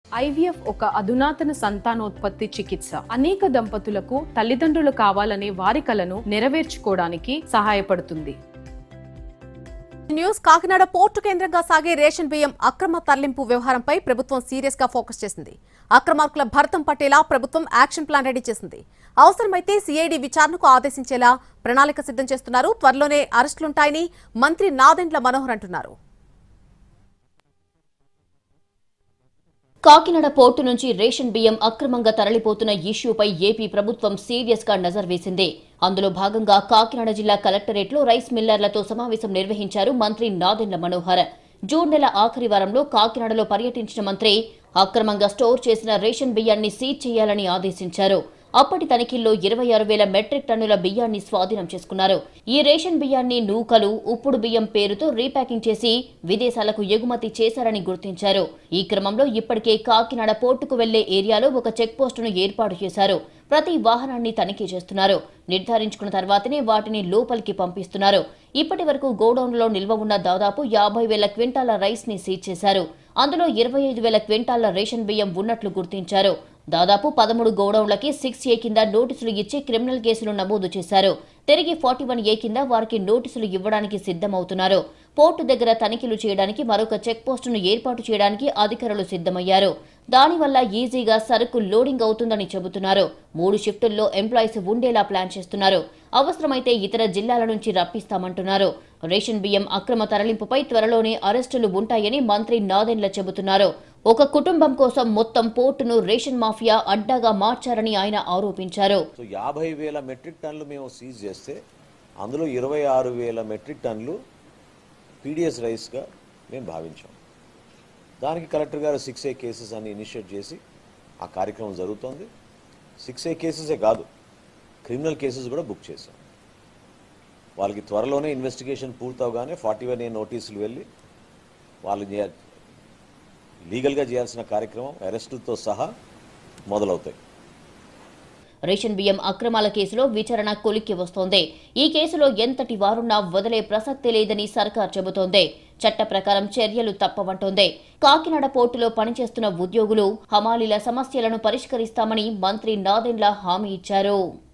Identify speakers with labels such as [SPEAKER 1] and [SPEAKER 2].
[SPEAKER 1] IVF ఒక అధునాతన సంతానోత్పత్తి చికిత్స అనేక దంపతులకు తల్లిదండ్రులు కావాలనే వారి కలను నెరవేర్చుకోవడానికి సహాయపడుతుంది
[SPEAKER 2] న్యూస్ కాకినాడ పోర్టు కేంద్రంగా సాగే రేషన్ బియ్యం అక్రమ తరలింపు వ్యవహారంపై ప్రభుత్వం సీరియస్ గా ఫోకస్ చేసింది అక్రమార్కుల భరతం పట్టేలా ప్రభుత్వం యాక్షన్ ప్లాన్ రెడీ చేసింది అవసరమైతే సిఐడి విచారణకు ఆదేశించేలా ప్రణాళిక సిద్ధం చేస్తున్నారు త్వరలోనే అరెస్టులుంటాయని మంత్రి నాదెండ్ల మనోహర్ అంటున్నారు
[SPEAKER 3] కాకినాడ పోర్టు నుంచి రేషన్ బియ్యం అక్రమంగా తరలిపోతున్న ఇష్యూపై ఏపీ ప్రభుత్వం సీరియస్ గా నజర్ వేసింది అందులో భాగంగా కాకినాడ జిల్లా కలెక్టరేట్లో రైస్ మిల్లర్లతో సమావేశం నిర్వహించారు మంత్రి నాదెండ్ల మనోహర్ జూన్ నెల ఆఖరి వారంలో కాకినాడలో పర్యటించిన మంత్రి అక్రమంగా స్టోర్ చేసిన రేషన్ బియ్యాన్ని సీజ్ చేయాలని ఆదేశించారు అప్పటి తనిఖీల్లో ఇరవై ఆరు వేల మెట్రిక్ టన్నుల బియ్యాన్ని స్వాధీనం చేసుకున్నారు ఈ రేషన్ బియ్యాన్ని నూకలు ఉప్పుడు బియ్యం పేరుతో రీప్యాకింగ్ చేసి విదేశాలకు ఎగుమతి చేశారని గుర్తించారు ఈ క్రమంలో ఇప్పటికే కాకినాడ పోర్టుకు వెళ్లే ఏరియాలో ఒక చెక్ పోస్టును ఏర్పాటు చేశారు ప్రతి వాహనాన్ని తనిఖీ చేస్తున్నారు నిర్ధారించుకున్న తర్వాతనే వాటిని లోపలికి పంపిస్తున్నారు ఇప్పటి వరకు గోడౌన్లో నిల్వ ఉన్న దాదాపు యాభై వేల క్వింటాల రైస్ ని సీజ్ చేశారు అందులో ఇరవై ఐదు వేల క్వింటాల రేషన్ బియ్యం ఉన్నట్లు గుర్తించారు దాదాపు పదమూడు గోడౌన్లకి సిక్స్ ఏ కింద నోటీసులు ఇచ్చి క్రిమినల్ కేసులు నమోదు చేశారు తిరిగి ఫార్టీ వన్ ఏ కింద వారికి నోటీసులు ఇవ్వడానికి సిద్ధమవుతున్నారు పోర్టు దగ్గర తనిఖీలు చేయడానికి మరొక చెక్ పోస్టును ఏర్పాటు చేయడానికి అధికారులు సిద్ధమయ్యారు దానివల్ల ఈజీగా సరుకు లోడింగ్ అవుతుందని చెబుతున్నారు మూడు షిఫ్టుల్లో ఎంప్లాయీస్ ఉండేలా ప్లాన్ చేస్తున్నారు అవసరమైతే ఇతర జిల్లాల నుంచి రప్పిస్తామంటున్నారు రేషన్ బియ్యం అక్రమ తరలింపుపై త్వరలోనే అరెస్టులు ఉంటాయని మంత్రి నాదెండ్ల చెబుతున్నారు ఒక కుటుంబం కోసం మొత్తం పోర్టును రేషన్ మాఫియా అడ్డాగా మార్చారని ఆయన ఆరోపించారు
[SPEAKER 4] సో యాభై వేల మెట్రిక్ టన్నులు మేము సీజ్ చేస్తే అందులో ఇరవై ఆరు వేల మెట్రిక్ టన్నులు పీడిఎస్ రైస్గా మేము భావించాం దానికి కలెక్టర్ గారు సిక్స్ ఏ కేసెస్ అని ఇనిషియేట్ చేసి ఆ కార్యక్రమం జరుగుతోంది సిక్స్ ఏ కేసెసే కాదు క్రిమినల్ కేసెస్ కూడా బుక్ చేశాం వాళ్ళకి త్వరలోనే ఇన్వెస్టిగేషన్ పూర్తవగానే ఫార్టీ వన్ ఏ నోటీసులు వెళ్ళి వాళ్ళు చేయ- లీగల్గా చేయాల్సిన కార్యక్రమం అరెస్టులతో సహా మొదలవుతాయి
[SPEAKER 3] రేషన్ బియ్యం అక్రమాల కేసులో విచారణ కొలిక్కి వస్తోంది ఈ కేసులో ఎంతటి వారున్నా వదిలే ప్రసక్తి లేదని సర్కార్ చెబుతోంది చట్ట ప్రకారం చర్యలు తప్పవంటోంది కాకినాడ పోర్టులో పనిచేస్తున్న ఉద్యోగులు హమాలీల సమస్యలను పరిష్కరిస్తామని మంత్రి నాదెండ్ల హామీ ఇచ్చారు